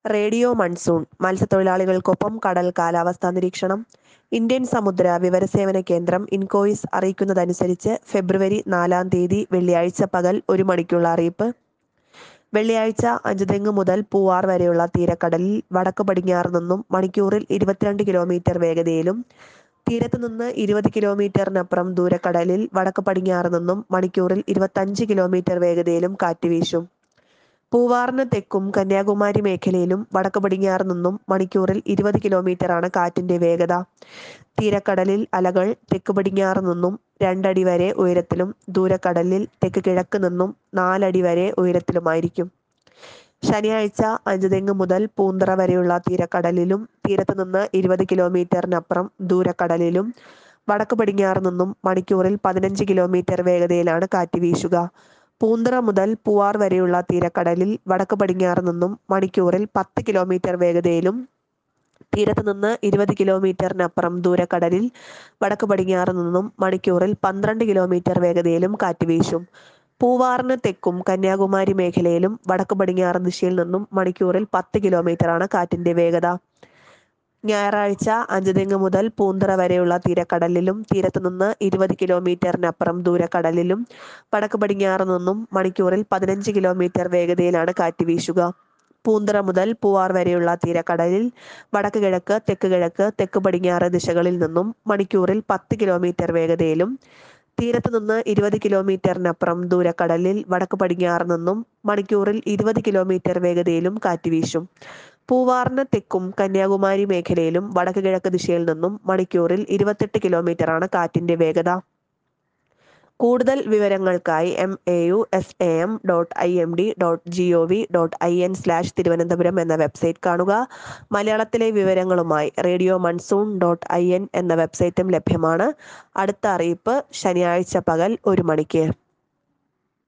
radio monsoon മത്സ്യത്തൊഴിലാളികൾക്കൊപ്പം കടൽ കാലാവസ്ഥാ നിരീക്ഷണം ഇന്ത്യൻ സമുദ്ര വിവരസേവന കേന്ദ്രം ഇൻകോയിസ് അറിയിക്കുന്നതനുസരിച്ച് ഫെബ്രുവരി നാലാം തീയതി വെള്ളിയാഴ്ച പകൽ ഒരു മണിക്കുള്ള അറിയിപ്പ് വെള്ളിയാഴ്ച അഞ്ചുതെങ്ങ് മുതൽ പൂവാർ വരെയുള്ള തീരക്കടലിൽ വടക്ക് പടിഞ്ഞാറ് നിന്നും മണിക്കൂറിൽ ഇരുപത്തിരണ്ട് കിലോമീറ്റർ വേഗതയിലും തീരത്ത് നിന്ന് ഇരുപത് കിലോമീറ്ററിനപ്പുറം ദൂരക്കടലിൽ വടക്ക് പടിഞ്ഞാറ് നിന്നും മണിക്കൂറിൽ ഇരുപത്തഞ്ച് കിലോമീറ്റർ വേഗതയിലും കാറ്റ് വീശും പൂവാറിന് തെക്കും കന്യാകുമാരി മേഖലയിലും വടക്ക് പടിഞ്ഞാറ് നിന്നും മണിക്കൂറിൽ ഇരുപത് കിലോമീറ്ററാണ് കാറ്റിന്റെ വേഗത തീരക്കടലിൽ അലകൾ തെക്ക് പടിഞ്ഞാറ് നിന്നും രണ്ടടി വരെ ഉയരത്തിലും ദൂരക്കടലിൽ തെക്ക് കിഴക്ക് നിന്നും നാലടി വരെ ഉയരത്തിലുമായിരിക്കും ശനിയാഴ്ച അഞ്ചുതെങ്ങ് മുതൽ പൂന്തറ വരെയുള്ള തീരക്കടലിലും തീരത്ത് നിന്ന് ഇരുപത് കിലോമീറ്ററിനപ്പുറം ദൂരക്കടലിലും വടക്ക് പടിഞ്ഞാറ് നിന്നും മണിക്കൂറിൽ പതിനഞ്ച് കിലോമീറ്റർ വേഗതയിലാണ് കാറ്റ് വീശുക പൂന്തറ മുതൽ പൂവാർ വരെയുള്ള തീരക്കടലിൽ വടക്ക് പടിഞ്ഞാറ് നിന്നും മണിക്കൂറിൽ പത്ത് കിലോമീറ്റർ വേഗതയിലും തീരത്ത് നിന്ന് ഇരുപത് കിലോമീറ്ററിനപ്പുറം ദൂരക്കടലിൽ വടക്ക് പടിഞ്ഞാറ് നിന്നും മണിക്കൂറിൽ പന്ത്രണ്ട് കിലോമീറ്റർ വേഗതയിലും കാറ്റ് വീശും പൂവാറിന് തെക്കും കന്യാകുമാരി മേഖലയിലും വടക്ക് പടിഞ്ഞാറ് ദിശയിൽ നിന്നും മണിക്കൂറിൽ പത്ത് കിലോമീറ്ററാണ് കാറ്റിന്റെ വേഗത ഞായറാഴ്ച അഞ്ചുതെങ്ങ് മുതൽ പൂന്തറ വരെയുള്ള തീരക്കടലിലും തീരത്ത് നിന്ന് ഇരുപത് കിലോമീറ്ററിനപ്പുറം ദൂരക്കടലിലും വടക്ക് പടിഞ്ഞാറ് നിന്നും മണിക്കൂറിൽ പതിനഞ്ച് കിലോമീറ്റർ വേഗതയിലാണ് കാറ്റ് വീശുക പൂന്തറ മുതൽ പൂവാർ വരെയുള്ള തീരക്കടലിൽ വടക്ക് കിഴക്ക് തെക്ക് കിഴക്ക് തെക്ക് പടിഞ്ഞാറ് ദിശകളിൽ നിന്നും മണിക്കൂറിൽ പത്ത് കിലോമീറ്റർ വേഗതയിലും തീരത്ത് നിന്ന് ഇരുപത് കിലോമീറ്ററിനപ്പുറം ദൂരക്കടലിൽ വടക്ക് പടിഞ്ഞാറ് നിന്നും മണിക്കൂറിൽ ഇരുപത് കിലോമീറ്റർ വേഗതയിലും കാറ്റ് വീശും പൂവാറിന് തെക്കും കന്യാകുമാരി മേഖലയിലും വടക്ക് കിഴക്ക് ദിശയിൽ നിന്നും മണിക്കൂറിൽ ഇരുപത്തെട്ട് കിലോമീറ്ററാണ് കാറ്റിന്റെ വേഗത കൂടുതൽ വിവരങ്ങൾക്കായി M A U S A M dot I M D dot G O V dot I N slash Thiruvananthapuram എന്ന വെബ്സൈറ്റ് കാണുക മലയാളത്തിലെ വിവരങ്ങളുമായി radio monsoon dot I N എന്ന വെബ്സൈറ്റും ലഭ്യമാണ് അടുത്ത അറിയിപ്പ് ശനിയാഴ്ച പകൽ ഒരു മണിക്ക്